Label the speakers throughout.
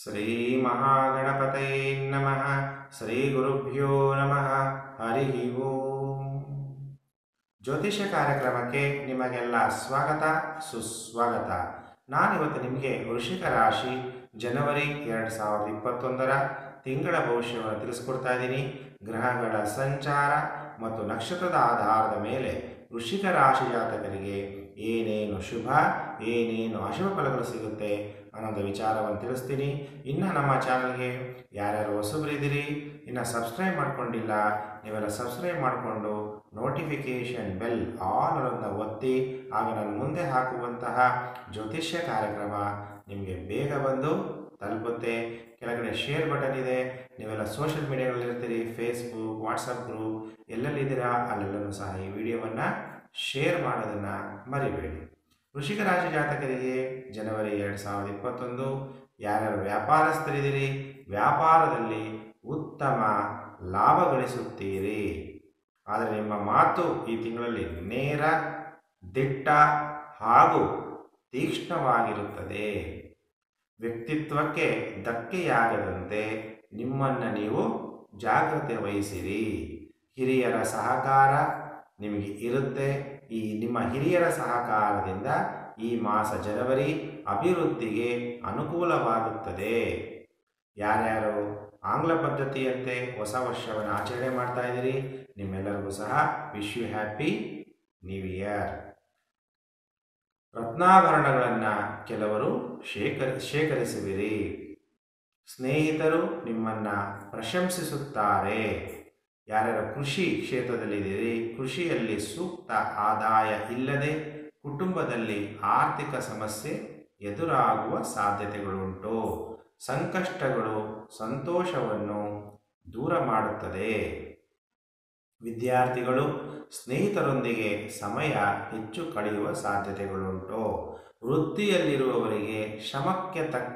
Speaker 1: ಶ್ರೀ ಮಹಾಗಣಪತಯೇ ನಮಃ ಶ್ರೀ ಗುರುಭ್ಯೋ ನಮಃ ಹರಿ ಓಂ ಜ್ಯೋತಿಷ್ಯ ಕಾರ್ಯಕ್ರಮಕ್ಕೆ ನಿಮಗೆಲ್ಲ ಸ್ವಾಗತ ಸುಸ್ವಾಗತ ನಾನಿವತ್ತು ನಿಮಗೆ ವೃಷಿಕ ರಾಶಿ ಜನವರಿ ಎರಡು ಸಾವಿರದ ಇಪ್ಪತ್ತೊಂದರ ತಿಂಗಳ ಭವಿಷ್ಯವನ್ನು ತಿಳಿಸ್ಕೊಡ್ತಾ ಇದ್ದೀನಿ ಗ್ರಹಗಳ ಸಂಚಾರ ಮತ್ತು ನಕ್ಷತ್ರದ ಆಧಾರದ ಮೇಲೆ ವೃಷಿಕ ರಾಶಿ ಜಾತಕರಿಗೆ ಏನೇನು ಶುಭ ಏನೇನು ಅಶುಭ ಫಲಗಳು ಸಿಗುತ್ತೆ ಅನ್ನೋದು ವಿಚಾರವನ್ನು ತಿಳಿಸ್ತೀನಿ ಇನ್ನು ನಮ್ಮ ಚಾನಲ್ಗೆ ಯಾರ್ಯಾರು ಹೊಸಬರಿದ್ದೀರಿ ಇನ್ನು ಸಬ್ಸ್ಕ್ರೈಬ್ ಮಾಡ್ಕೊಂಡಿಲ್ಲ ನೀವೆಲ್ಲ ಸಬ್ಸ್ಕ್ರೈಬ್ ಮಾಡಿಕೊಂಡು ನೋಟಿಫಿಕೇಷನ್ ಬೆಲ್ ಆಲ್ ಅನ್ನೋದನ್ನ ಒತ್ತಿ ಆಗ ನಾನು ಮುಂದೆ ಹಾಕುವಂತಹ ಜ್ಯೋತಿಷ್ಯ ಕಾರ್ಯಕ್ರಮ ನಿಮಗೆ ಬೇಗ ಬಂದು ತಲುಪುತ್ತೆ ಕೆಳಗಡೆ ಶೇರ್ ಬಟನ್ ಇದೆ ನೀವೆಲ್ಲ ಸೋಷಿಯಲ್ ಮೀಡಿಯಾಗಳಲ್ಲಿರ್ತೀರಿ ಫೇಸ್ಬುಕ್ ವಾಟ್ಸಪ್ ಗ್ರೂಪ್ ಎಲ್ಲೆಲ್ಲಿದ್ದೀರಾ ಅಲ್ಲೆಲ್ಲರೂ ಸಹ ಈ ವಿಡಿಯೋವನ್ನು ಶೇರ್ ಮಾಡೋದನ್ನು ಮರಿಬೇಡಿ ವೃಷಿಕ ರಾಶಿ ಜಾತಕರಿಗೆ ಜನವರಿ ಎರಡು ಸಾವಿರದ ಇಪ್ಪತ್ತೊಂದು ಯಾರ್ಯಾರು ವ್ಯಾಪಾರಸ್ಥರಿದ್ದೀರಿ ವ್ಯಾಪಾರದಲ್ಲಿ ಉತ್ತಮ ಲಾಭ ಗಳಿಸುತ್ತೀರಿ ಆದರೆ ನಿಮ್ಮ ಮಾತು ಈ ತಿಂಗಳಲ್ಲಿ ನೇರ ದಿಟ್ಟ ಹಾಗೂ ತೀಕ್ಷ್ಣವಾಗಿರುತ್ತದೆ ವ್ಯಕ್ತಿತ್ವಕ್ಕೆ ಧಕ್ಕೆಯಾಗದಂತೆ ನಿಮ್ಮನ್ನು ನೀವು ಜಾಗ್ರತೆ ವಹಿಸಿರಿ ಹಿರಿಯರ ಸಹಕಾರ ನಿಮಗೆ ಇರುತ್ತೆ ಈ ನಿಮ್ಮ ಹಿರಿಯರ ಸಹಕಾರದಿಂದ ಈ ಮಾಸ ಜನವರಿ ಅಭಿವೃದ್ಧಿಗೆ ಅನುಕೂಲವಾಗುತ್ತದೆ ಯಾರ್ಯಾರು ಆಂಗ್ಲ ಪದ್ಧತಿಯಂತೆ ಹೊಸ ವರ್ಷವನ್ನು ಆಚರಣೆ ಮಾಡ್ತಾ ಇದ್ದೀರಿ ನಿಮ್ಮೆಲ್ಲರಿಗೂ ಸಹ wish you happy new year ರತ್ನಾಭರಣಗಳನ್ನು ಕೆಲವರು ಶೇಖರ ಶೇಖರಿಸುವಿರಿ ಸ್ನೇಹಿತರು ನಿಮ್ಮನ್ನು ಪ್ರಶಂಸಿಸುತ್ತಾರೆ ಯಾರ್ಯಾರು ಕೃಷಿ ಕ್ಷೇತ್ರದಲ್ಲಿದ್ದೀರಿ ಕೃಷಿಯಲ್ಲಿ ಸೂಕ್ತ ಆದಾಯ ಇಲ್ಲದೆ ಕುಟುಂಬದಲ್ಲಿ ಆರ್ಥಿಕ ಸಮಸ್ಯೆ ಎದುರಾಗುವ ಸಾಧ್ಯತೆಗಳುಂಟು ಸಂಕಷ್ಟಗಳು ಸಂತೋಷವನ್ನು ದೂರ ಮಾಡುತ್ತದೆ ವಿದ್ಯಾರ್ಥಿಗಳು ಸ್ನೇಹಿತರೊಂದಿಗೆ ಸಮಯ ಹೆಚ್ಚು ಕಳೆಯುವ ಸಾಧ್ಯತೆಗಳುಂಟು ವೃತ್ತಿಯಲ್ಲಿರುವವರಿಗೆ ಶ್ರಮಕ್ಕೆ ತಕ್ಕ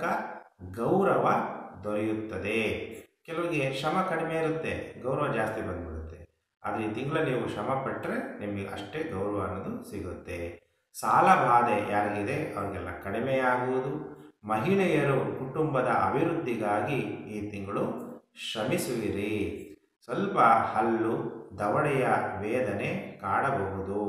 Speaker 1: ಗೌರವ ದೊರೆಯುತ್ತದೆ ಕೆಲವರಿಗೆ ಶ್ರಮ ಕಡಿಮೆ ಇರುತ್ತೆ ಗೌರವ ಜಾಸ್ತಿ ಬಂದ್ಬಿಡುತ್ತೆ ಆದರೆ ಈ ತಿಂಗಳ ನೀವು ಶ್ರಮ ಪಟ್ಟರೆ ನಿಮಗೆ ಅಷ್ಟೇ ಗೌರವ ಅನ್ನೋದು ಸಿಗುತ್ತೆ ಸಾಲ ಬಾಧೆ ಯಾರಿಗಿದೆ ಅವರಿಗೆಲ್ಲ ಕಡಿಮೆಯಾಗುವುದು ಮಹಿಳೆಯರು ಕುಟುಂಬದ ಅಭಿವೃದ್ಧಿಗಾಗಿ ಈ ತಿಂಗಳು ಶ್ರಮಿಸುವಿರಿ ಸ್ವಲ್ಪ ಹಲ್ಲು ದವಡೆಯ ವೇದನೆ ಕಾಡಬಹುದು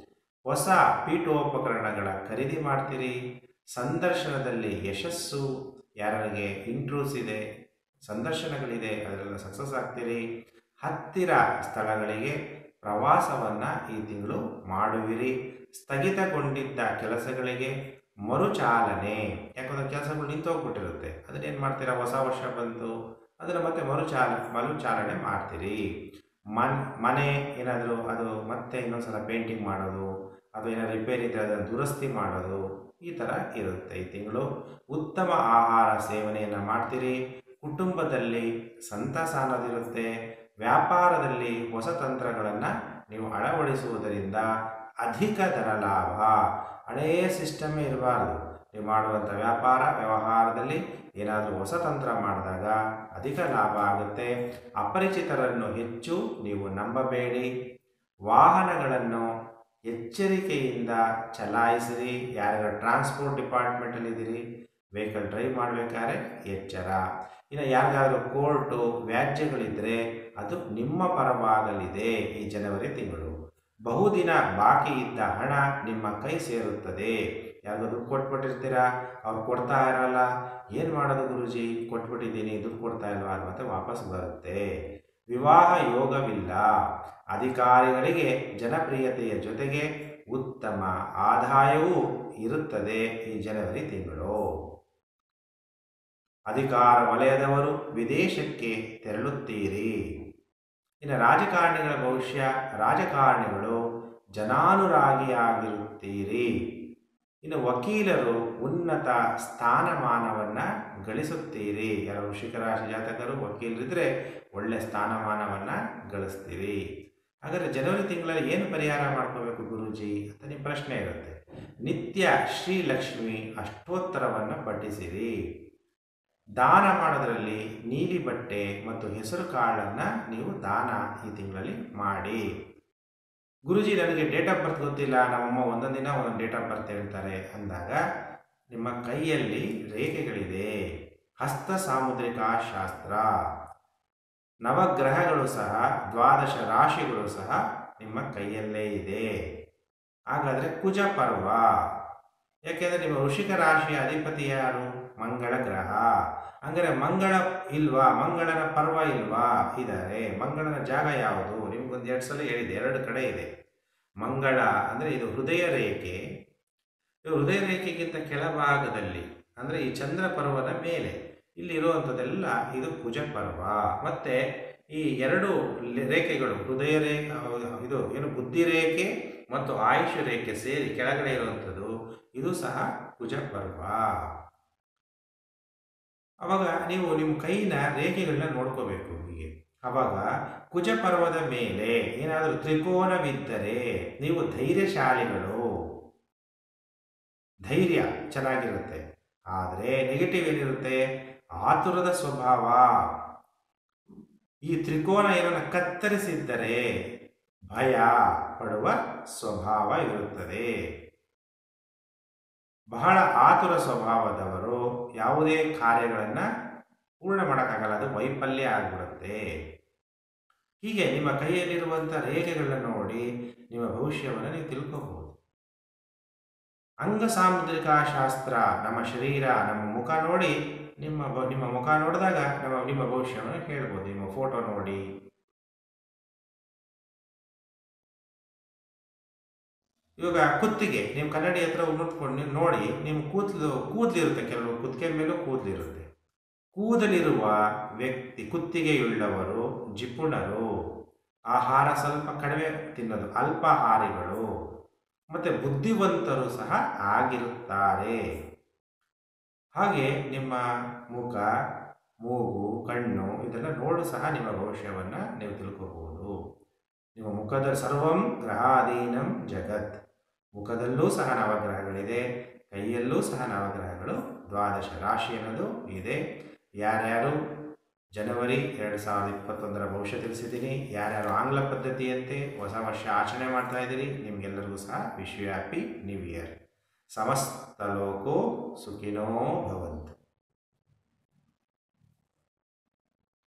Speaker 1: ಹೊಸ ಪೀಠೋಪಕರಣಗಳ ಖರೀದಿ ಮಾಡ್ತೀರಿ ಸಂದರ್ಶನದಲ್ಲಿ ಯಶಸ್ಸು ಯಾರಿಗೆ ಇಂಟ್ರೂಸ್ ಇದೆ ಸಂದರ್ಶನಗಳಿದೆ ಅದರೆಲ್ಲ ಸಕ್ಸಸ್ ಆಗ್ತೀರಿ ಹತ್ತಿರ ಸ್ಥಳಗಳಿಗೆ ಪ್ರವಾಸವನ್ನು ಈ ತಿಂಗಳು ಮಾಡುವಿರಿ ಸ್ಥಗಿತಗೊಂಡಿದ್ದ ಕೆಲಸಗಳಿಗೆ ಮರುಚಾಲನೆ ಯಾಕಂದರೆ ಕೆಲಸಗಳು ನಿಂತೋಗ್ಬಿಟ್ಟಿರುತ್ತೆ ಅದನ್ನೇನು ಮಾಡ್ತೀರಾ ಹೊಸ ವರ್ಷ ಬಂತು ಅದನ್ನು ಮತ್ತೆ ಮರುಚಾಲ ಮರುಚಾಲನೆ ಮಾಡ್ತೀರಿ ಮನ್ ಮನೆ ಏನಾದರೂ ಅದು ಮತ್ತೆ ಇನ್ನೊಂದ್ಸಲ ಪೇಂಟಿಂಗ್ ಮಾಡೋದು ಅದು ಏನಾದರೂ ರಿಪೇರಿ ಇದ್ದರೆ ಅದನ್ನು ದುರಸ್ತಿ ಮಾಡೋದು ಈ ಥರ ಇರುತ್ತೆ ಈ ತಿಂಗಳು ಉತ್ತಮ ಆಹಾರ ಸೇವನೆಯನ್ನು ಮಾಡ್ತೀರಿ ಕುಟುಂಬದಲ್ಲಿ ಸಂತಸ ಅನ್ನೋದಿರುತ್ತೆ ವ್ಯಾಪಾರದಲ್ಲಿ ಹೊಸ ತಂತ್ರಗಳನ್ನು ನೀವು ಅಳವಡಿಸುವುದರಿಂದ ಅಧಿಕ ದರ ಲಾಭ ಹಳೆಯ ಸಿಸ್ಟಮೇ ಇರಬಾರ್ದು ನೀವು ಮಾಡುವಂಥ ವ್ಯಾಪಾರ ವ್ಯವಹಾರದಲ್ಲಿ ಏನಾದರೂ ಹೊಸ ತಂತ್ರ ಮಾಡಿದಾಗ ಅಧಿಕ ಲಾಭ ಆಗುತ್ತೆ ಅಪರಿಚಿತರನ್ನು ಹೆಚ್ಚು ನೀವು ನಂಬಬೇಡಿ ವಾಹನಗಳನ್ನು ಎಚ್ಚರಿಕೆಯಿಂದ ಚಲಾಯಿಸಿರಿ ಯಾರ್ಯಾರು ಟ್ರಾನ್ಸ್ಪೋರ್ಟ್ ಡಿಪಾರ್ಟ್ಮೆಂಟಲ್ಲಿದ್ದೀರಿ ವೆಹಿಕಲ್ ಡ್ರೈವ್ ಮಾಡಬೇಕಾದ್ರೆ ಎಚ್ಚರ ಇನ್ನು ಯಾರಿಗಾದರೂ ಕೋರ್ಟು ವ್ಯಾಜ್ಯಗಳಿದ್ದರೆ ಅದು ನಿಮ್ಮ ಪರವಾಗಲಿದೆ ಈ ಜನವರಿ ತಿಂಗಳು ಬಹುದಿನ ಬಾಕಿ ಇದ್ದ ಹಣ ನಿಮ್ಮ ಕೈ ಸೇರುತ್ತದೆ ಯಾರಿಗೂ ದುಡ್ಡು ಕೊಟ್ಬಿಟ್ಟಿರ್ತೀರಾ ಅವ್ರು ಕೊಡ್ತಾ ಇರಲ್ಲ ಏನು ಮಾಡೋದು ಗುರುಜಿ ಕೊಟ್ಬಿಟ್ಟಿದ್ದೀನಿ ದುಡ್ಡು ಕೊಡ್ತಾ ಇಲ್ವಾ ಅದು ಮತ್ತೆ ವಾಪಸ್ ಬರುತ್ತೆ ವಿವಾಹ ಯೋಗವಿಲ್ಲ ಅಧಿಕಾರಿಗಳಿಗೆ ಜನಪ್ರಿಯತೆಯ ಜೊತೆಗೆ ಉತ್ತಮ ಆದಾಯವೂ ಇರುತ್ತದೆ ಈ ಜನವರಿ ತಿಂಗಳು ಅಧಿಕಾರ ವಲಯದವರು ವಿದೇಶಕ್ಕೆ ತೆರಳುತ್ತೀರಿ ಇನ್ನು ರಾಜಕಾರಣಿಗಳ ಭವಿಷ್ಯ ರಾಜಕಾರಣಿಗಳು ಜನಾನುರಾಗಿಯಾಗಿರುತ್ತೀರಿ ಇನ್ನು ವಕೀಲರು ಉನ್ನತ ಸ್ಥಾನಮಾನವನ್ನು ಗಳಿಸುತ್ತೀರಿ ಯಾರು ವೃಷಿಕರಾಶಿ ಜಾತಕರು ವಕೀಲರಿದ್ದರೆ ಒಳ್ಳೆಯ ಸ್ಥಾನಮಾನವನ್ನು ಗಳಿಸ್ತೀರಿ ಹಾಗಾದರೆ ಜನವರಿ ತಿಂಗಳಲ್ಲಿ ಏನು ಪರಿಹಾರ ಮಾಡ್ಕೋಬೇಕು ಗುರುಜಿ ಅಂತ ನಿಮ್ಮ ಪ್ರಶ್ನೆ ಇರುತ್ತೆ ನಿತ್ಯ ಶ್ರೀಲಕ್ಷ್ಮಿ ಅಷ್ಟೋತ್ತರವನ್ನು ಪಠಿಸಿರಿ ದಾನ ಮಾಡೋದರಲ್ಲಿ ನೀಲಿ ಬಟ್ಟೆ ಮತ್ತು ಹೆಸರು ಕಾಳನ್ನು ನೀವು ದಾನ ಈ ತಿಂಗಳಲ್ಲಿ ಮಾಡಿ ಗುರುಜಿ ನನಗೆ ಡೇಟ್ ಆಫ್ ಬರ್ತ್ ಗೊತ್ತಿಲ್ಲ ನಮ್ಮಮ್ಮ ಒಂದೊಂದು ದಿನ ಒಂದೊಂದು ಡೇಟ್ ಆಫ್ ಬರ್ತ್ ಹೇಳ್ತಾರೆ ಅಂದಾಗ ನಿಮ್ಮ ಕೈಯಲ್ಲಿ ರೇಖೆಗಳಿದೆ ಹಸ್ತ ಸಾಮುದ್ರಿಕಾ ಶಾಸ್ತ್ರ ನವಗ್ರಹಗಳು ಸಹ ದ್ವಾದಶ ರಾಶಿಗಳು ಸಹ ನಿಮ್ಮ ಕೈಯಲ್ಲೇ ಇದೆ ಹಾಗಾದರೆ ಕುಜ ಪರ್ವ ಯಾಕೆಂದರೆ ನಿಮ್ಮ ವೃಷಿಕ ರಾಶಿಯ ಅಧಿಪತಿ ಯಾರು ಮಂಗಳ ಗ್ರಹ ಅಂದರೆ ಮಂಗಳ ಇಲ್ವಾ ಮಂಗಳನ ಪರ್ವ ಇಲ್ವಾ ಇದ್ದಾರೆ ಮಂಗಳನ ಜಾಗ ಯಾವುದು ನಿಮ್ಗೊಂದು ಎರಡು ಸಲ ಹೇಳಿದೆ ಎರಡು ಕಡೆ ಇದೆ ಮಂಗಳ ಅಂದರೆ ಇದು ಹೃದಯ ರೇಖೆ ಇದು ಹೃದಯ ರೇಖೆಗಿಂತ ಕೆಳಭಾಗದಲ್ಲಿ ಅಂದರೆ ಈ ಚಂದ್ರ ಪರ್ವದ ಮೇಲೆ ಇಲ್ಲಿರುವಂಥದ್ದೆಲ್ಲ ಇದು ಕುಜ ಪರ್ವ ಮತ್ತು ಈ ಎರಡು ಲೆ- ರೇಖೆಗಳು ಹೃದಯ ರೇಖೆ ಇದು ಏನು ಬುದ್ಧಿ ರೇಖೆ ಮತ್ತು ಆಯುಷ್ ರೇಖೆ ಸೇರಿ ಕೆಳಗಡೆ ಇರುವಂಥದ್ದು ಇದು ಸಹ ಕುಜ ಪರ್ವ ಅವಾಗ ನೀವು ನಿಮ್ಮ ಕೈನ ರೇಖೆಗಳನ್ನ ನೋಡ್ಕೋಬೇಕು ಹೀಗೆ ಅವಾಗ ಕುಜ ಪರ್ವದ ಮೇಲೆ ಏನಾದರೂ ತ್ರಿಕೋನವಿದ್ದರೆ ನೀವು ಧೈರ್ಯಶಾಲಿಗಳು ಧೈರ್ಯ ಚೆನ್ನಾಗಿರುತ್ತೆ ಆದರೆ ನೆಗೆಟಿವ್ ಏನಿರುತ್ತೆ ಆತುರದ ಸ್ವಭಾವ ಈ ತ್ರಿಕೋನ ಏನನ್ನ ಕತ್ತರಿಸಿದ್ದರೆ ಭಯ ಪಡುವ ಸ್ವಭಾವ ಇರುತ್ತದೆ ಬಹಳ ಆತುರ ಸ್ವಭಾವದವರು ಯಾವುದೇ ಕಾರ್ಯಗಳನ್ನು ಪೂರ್ಣ ಮಾಡೋಕ್ಕಾಗಲ್ಲ ಅದು ವೈಫಲ್ಯ ಆಗಿಬಿಡುತ್ತೆ ಹೀಗೆ ನಿಮ್ಮ ಕೈಯಲ್ಲಿರುವಂಥ ರೇಖೆಗಳನ್ನ ನೋಡಿ ನಿಮ್ಮ ಭವಿಷ್ಯವನ್ನು ನೀವು ತಿಳ್ಕೋಬಹುದು ಅಂಗ ಸಾಮುದ್ರಿಕಾ ಶಾಸ್ತ್ರ ನಮ್ಮ ಶರೀರ ನಮ್ಮ ಮುಖ ನೋಡಿ ನಿಮ್ಮ ಬ- ನಿಮ್ಮ ಮುಖ ನೋಡಿದಾಗ ನಮ್ಮ ನಿಮ್ಮ ಭವಿಷ್ಯವನ್ನು ಹೇಳ್ಬೋದು ನಿಮ್ಮ ಫೋಟೋ ನೋಡಿ ಇವಾಗ ಕುತ್ತಿಗೆ ನೀವು ಕನ್ನಡಿ ಹತ್ರ ಉಳಿದ್ಕೊಂಡು ನೀವು ನೋಡಿ ನಿಮ್ಮ ಕೂದಲು ಕೂದಲಿರುತ್ತೆ ಕೆಲವು ಕುತ್ತಿಗೆ ಮೇಲೂ ಕೂದಲಿರುತ್ತೆ ಕೂದಲಿರುವ ವ್ಯಕ್ತಿ ಕುತ್ತಿಗೆಯುಳ್ಳವರು ಜಿಪುಣರು ಆಹಾರ ಸ್ವಲ್ಪ ಕಡಿಮೆ ತಿನ್ನೋದು ಅಲ್ಪಾಹಾರಿಗಳು ಮತ್ತು ಬುದ್ಧಿವಂತರು ಸಹ ಆಗಿರುತ್ತಾರೆ ಹಾಗೆ ನಿಮ್ಮ ಮುಖ ಮೂಗು ಕಣ್ಣು ಇದೆಲ್ಲ ನೋಡು ಸಹ ನಿಮ್ಮ ಭವಿಷ್ಯವನ್ನು ನೀವು ತಿಳ್ಕೋಬಹುದು ನಿಮ್ಮ ಮುಖದ ಸರ್ವಂ ಗ್ರಹಾಧೀನಂ ಜಗತ್ ಮುಖದಲ್ಲೂ ಸಹ ನವಗ್ರಹಗಳಿದೆ ಕೈಯಲ್ಲೂ ಸಹ ನವಗ್ರಹಗಳು ದ್ವಾದಶ ರಾಶಿ ಅನ್ನೋದು ಇದೆ ಯಾರ್ಯಾರು ಜನವರಿ ಎರಡು ಸಾವಿರದ ಇಪ್ಪತ್ತೊಂದರ ಭವಿಷ್ಯ ತಿಳಿಸಿದ್ದೀನಿ ಯಾರ್ಯಾರು ಆಂಗ್ಲ ಪದ್ಧತಿಯಂತೆ ಹೊಸ ವರ್ಷ ಆಚರಣೆ ಮಾಡ್ತಾ ಇದ್ದೀರಿ ನಿಮಗೆಲ್ಲರಿಗೂ ಸಹ ವಿಶ್ ಹ್ಯಾಪಿ ನ್ಯೂ ಇಯರ್ ಸಮಸ್ತ ಲೋಕೋ ಸುಖಿನೋ ಭವಂತು